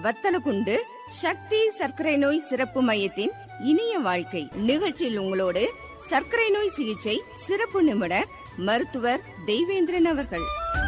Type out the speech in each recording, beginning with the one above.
வத்தலகுண்டு சக்தி சர்க்கரை நோய் சிறப்பு மையத்தின் இனிய வாழ்க்கை நிகழ்ச்சியில் உங்களோடு சர்க்கரை நோய் சிகிச்சை சிறப்பு நிபுணர் மருத்துவர் தெய்வேந்திரன் அவர்கள்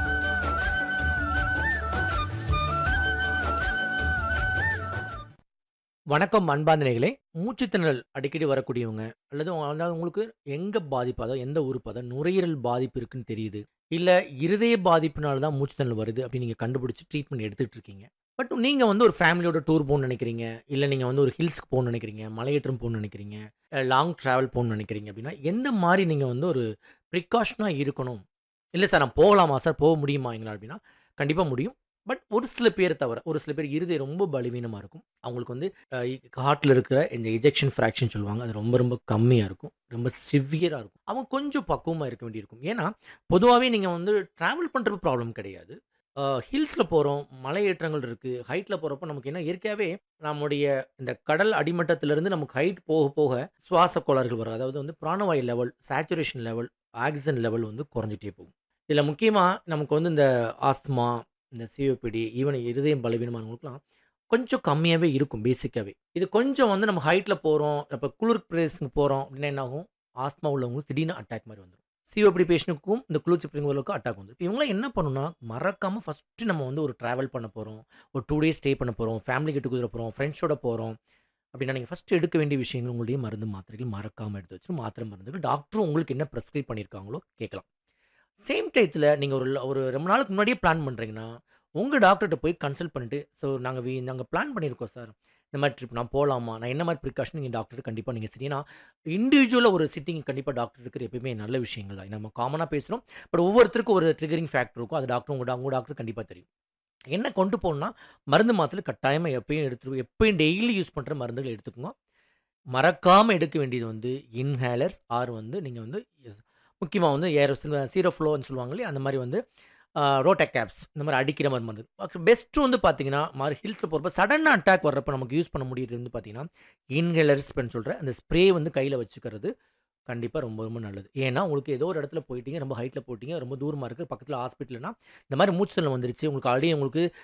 வணக்கம் அன்பாந்தனைகளே மூச்சுத்திணறல் அடிக்கடி வரக்கூடியவங்க அல்லது உங்க- அதாவது உங்களுக்கு எங்க பாதிப்பு அதாவது எந்த உறுப்பு அதாவது நுரையீரல் பாதிப்பு இருக்குன்னு தெரியுது இல்ல இருதய பாதிப்புனால தான் மூச்சுத்திணறல் வருது அப்படின்னு நீங்க கண்டுபிடிச்சு ட்ரீட்மெண்ட் எடுத்துட்டு இருக்கீங்க பட் நீங்க வந்து ஒரு ஃபேமிலியோட டூர் போகணும்னு நினைக்கிறீங்க இல்ல நீங்க வந்து ஒரு ஹில்ஸ்க்கு போகணும்னு நினைக்கிறீங்க மலையேற்றம் போகணும்னு நினைக்கிறீங்க லாங் டிராவல் போகணும்னு நினைக்கிறீங்க அப்படின்னா எந்த மாதிரி நீங்க வந்து ஒரு ப்ரிகாஷனா இருக்கணும் இல்லை சார் நான் போகலாமா சார் போக முடியுமா எங்களால் அப்படின்னா கண்டிப்பாக முடியும் பட் ஒரு சில பேர் தவிர ஒரு சில பேர் இருதயம் ரொம்ப பலவீனமாக இருக்கும் அவங்களுக்கு வந்து ஹார்ட்டில் இருக்கிற இந்த எஜெக்ஷன் ஃப்ராக்ஷன் சொல்லுவாங்க அது ரொம்ப ரொம்ப கம்மியாக இருக்கும் ரொம்ப சிவியராக இருக்கும் அவங்க கொஞ்சம் பக்குவமாக இருக்க வேண்டியிருக்கும் ஏன்னா பொதுவாகவே நீங்கள் வந்து ட்ராவல் பண்ணுறது ப்ராப்ளம் கிடையாது ஹில்ஸில் போகிறோம் மலையேற்றங்கள் இருக்குது ஹைட்டில் போகிறப்போ நமக்கு என்ன இயற்கையாகவே நம்முடைய இந்த கடல் அடிமட்டத்திலிருந்து நமக்கு ஹைட் போக போக சுவாச கோளாறுகள் வரும் அதாவது வந்து பிராணவாயு level saturation level oxygen level வந்து குறைஞ்சிட்டே போகும் இதில் முக்கியமாக நமக்கு வந்து இந்த ஆஸ்துமா இந்த சிஓபிடி ஈவன் இருதயம் பலவீனமானவங்களுக்குலாம் கொஞ்சம் கம்மியாகவே இருக்கும் பேசிக்காகவே இது கொஞ்சம் வந்து நம்ம ஹைட்டில் போகிறோம் இப்போ குளிர் பிரதேசத்துக்கு போகிறோம் அப்படின்னா என்ன ஆகும் ஆஸ்மா உள்ளவங்களுக்கு திடீர்னு அட்டாக் மாதிரி வந்துடும் சிஓபிடி பேஷண்ட்டுக்கும் இந்த குளிர்ச்சி பிரிவுகளுக்கும் அட்டாக் வந்துடும் இப்போ இவங்களாம் என்ன பண்ணணும்னா மறக்காமல் ஃபஸ்ட்டு நம்ம வந்து ஒரு ட்ராவல் பண்ண போகிறோம் ஒரு டூ டேஸ் ஸ்டே பண்ண போகிறோம் ஃபேமிலி கிட்ட குதிர போகிறோம் ஃப்ரெண்ட்ஸோட போகிறோம் அப்படின்னா நீங்கள் ஃபஸ்ட்டு எடுக்க வேண்டிய விஷயங்கள் உங்களுடைய மருந்து மாத்திரைகள் மறக்காமல் எடுத்து வச்சு மாத்திரை மருந்துகள் டாக்டரும் உங்களுக்கு என்ன ப்ரெஸ்கிரைப் பண்ணியிருக்காங்களோ கேட்கலாம் சேம் டயத்தில் நீங்கள் ஒரு ஒரு ரொம்ப நாளுக்கு முன்னாடியே பிளான் பண்ணுறீங்கன்னா உங்கள் டாக்டர்கிட்ட போய் கன்சல்ட் பண்ணிட்டு ஸோ நாங்கள் வி நாங்கள் பிளான் பண்ணியிருக்கோம் சார் இந்த மாதிரி ட்ரிப் நான் போகலாமா நான் என்ன மாதிரி ப்ரிகாஷன் நீங்கள் டாக்டர் கண்டிப்பாக நீங்கள் சரினா இண்டிவிஜுவலாக ஒரு சிட்டிங் கண்டிப்பாக டாக்டர் இருக்கிற எப்பயுமே நல்ல விஷயங்கள் தான் நம்ம காமனாக பேசுகிறோம் பட் ஒவ்வொருத்தருக்கும் ஒரு ட்ரிகரிங் ஃபேக்டர் இருக்கும் அது டாக்டர் உங்கள் உங்கள் டாக்டர் கண்டிப்பாக தெரியும் என்ன கொண்டு போகணும்னா மருந்து மாத்திரை கட்டாயமாக எப்பயும் எடுத்து எப்பயும் டெய்லி யூஸ் பண்ணுற மருந்துகள் எடுத்துக்கோங்க மறக்காமல் எடுக்க வேண்டியது வந்து இன்ஹேலர்ஸ் ஆர் வந்து நீங்கள் வந்து முக்கியமாக வந்து ஏர் சீரோ ஃப்ளோன்னு சொல்லுவாங்க இல்லையா அந்த மாதிரி வந்து ரோட்டக் கேப்ஸ் இந்த மாதிரி அடிக்கிற மாதிரி மருந்து பெஸ்ட்டு வந்து பார்த்தீங்கன்னா மாதிரி ஹில்ஸில் போகிறப்ப சடனாக அட்டாக் வர்றப்ப நமக்கு யூஸ் பண்ண முடியுது வந்து பார்த்தீங்கன்னா இன்ஹேலர்ஸ் சொல்கிற அந்த ஸ்ப்ரே வந்து கையில் வச்சுக்கிறது கண்டிப்பாக ரொம்ப ரொம்ப நல்லது ஏன்னா உங்களுக்கு ஏதோ ஒரு இடத்துல போயிட்டீங்க ரொம்ப ஹைட்டில் போயிட்டீங்க ரொம்ப தூரமாக இருக்குது பக்கத்தில் ஹாஸ்பிட்டல்னா இந்த மாதிரி மூச்சுத்தல் வந்துருச்சு உங்களுக்கு ஆல்ரெடி உங்களுக்கு